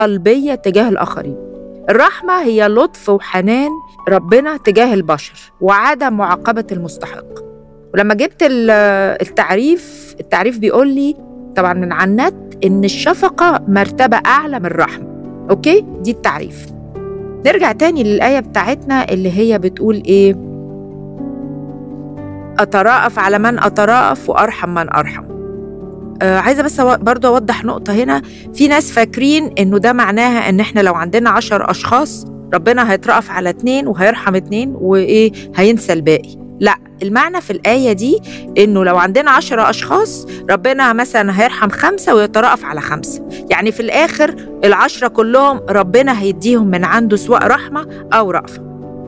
قلبية تجاه الآخرين الرحمة هي لطف وحنان ربنا تجاه البشر وعدم معاقبة المستحق ولما جبت التعريف التعريف بيقول لي طبعا من على النت إن الشفقة مرتبة أعلى من الرحمة أوكي دي التعريف نرجع تاني للآية بتاعتنا اللي هي بتقول إيه أتراءف على من أتراءف وأرحم من أرحم آه عايزة بس برضو أوضح نقطة هنا في ناس فاكرين إنه ده معناها إن إحنا لو عندنا عشر أشخاص ربنا هيترأف على اتنين وهيرحم اتنين وإيه هينسى الباقي لا المعنى في الآية دي إنه لو عندنا عشرة أشخاص ربنا مثلا هيرحم خمسة ويترأف على خمسة يعني في الآخر العشرة كلهم ربنا هيديهم من عنده سواء رحمة أو رأفة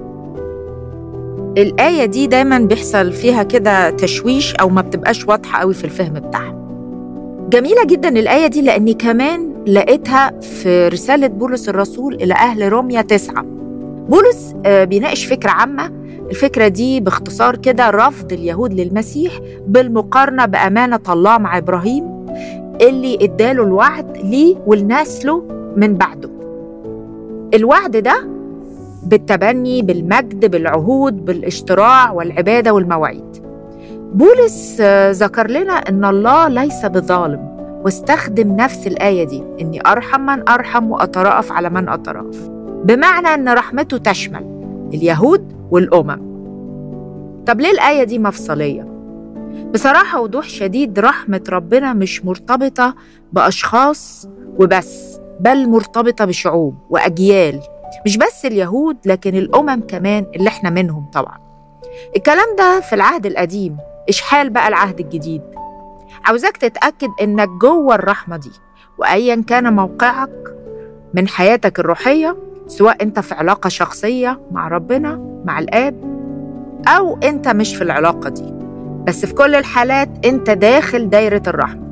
الآية دي دايما بيحصل فيها كده تشويش أو ما بتبقاش واضحة قوي في الفهم بتاعها جميلة جدا الآية دي لأني كمان لقيتها في رسالة بولس الرسول إلى أهل روميا تسعة بولس بيناقش فكرة عامة الفكرة دي باختصار كده رفض اليهود للمسيح بالمقارنة بأمانة الله مع إبراهيم اللي اداله الوعد ليه ولنسله من بعده الوعد ده بالتبني بالمجد بالعهود بالاشتراع والعبادة والمواعيد بولس ذكر لنا أن الله ليس بظالم واستخدم نفس الآية دي إني أرحم من أرحم وأترأف على من أترأف بمعنى أن رحمته تشمل اليهود والأمم طب ليه الآية دي مفصلية؟ بصراحة وضوح شديد رحمة ربنا مش مرتبطة بأشخاص وبس بل مرتبطة بشعوب وأجيال مش بس اليهود لكن الأمم كمان اللي احنا منهم طبعا الكلام ده في العهد القديم إشحال بقى العهد الجديد عاوزاك تتأكد إنك جوه الرحمة دي وأيا كان موقعك من حياتك الروحية سواء أنت في علاقة شخصية مع ربنا مع الآب أو أنت مش في العلاقة دي بس في كل الحالات أنت داخل دايرة الرحمة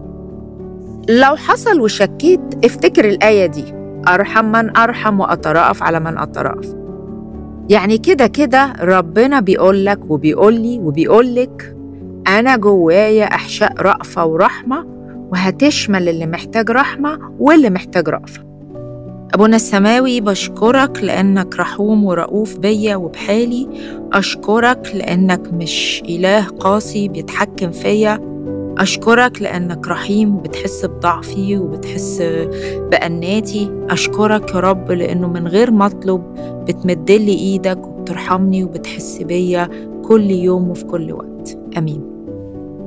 لو حصل وشكيت افتكر الآية دي أرحم من أرحم وأترأف على من أترأف يعني كده كده ربنا بيقول لك وبيقول لي وبيقول لك أنا جوايا أحشاء رأفة ورحمة وهتشمل اللي محتاج رحمة واللي محتاج رأفة أبونا السماوي بشكرك لأنك رحوم ورؤوف بيا وبحالي أشكرك لأنك مش إله قاسي بيتحكم فيا أشكرك لأنك رحيم وبتحس بضعفي وبتحس بأناتي أشكرك يا رب لأنه من غير ما أطلب بتمدلي إيدك وبترحمني وبتحس بيا كل يوم وفي كل وقت آمين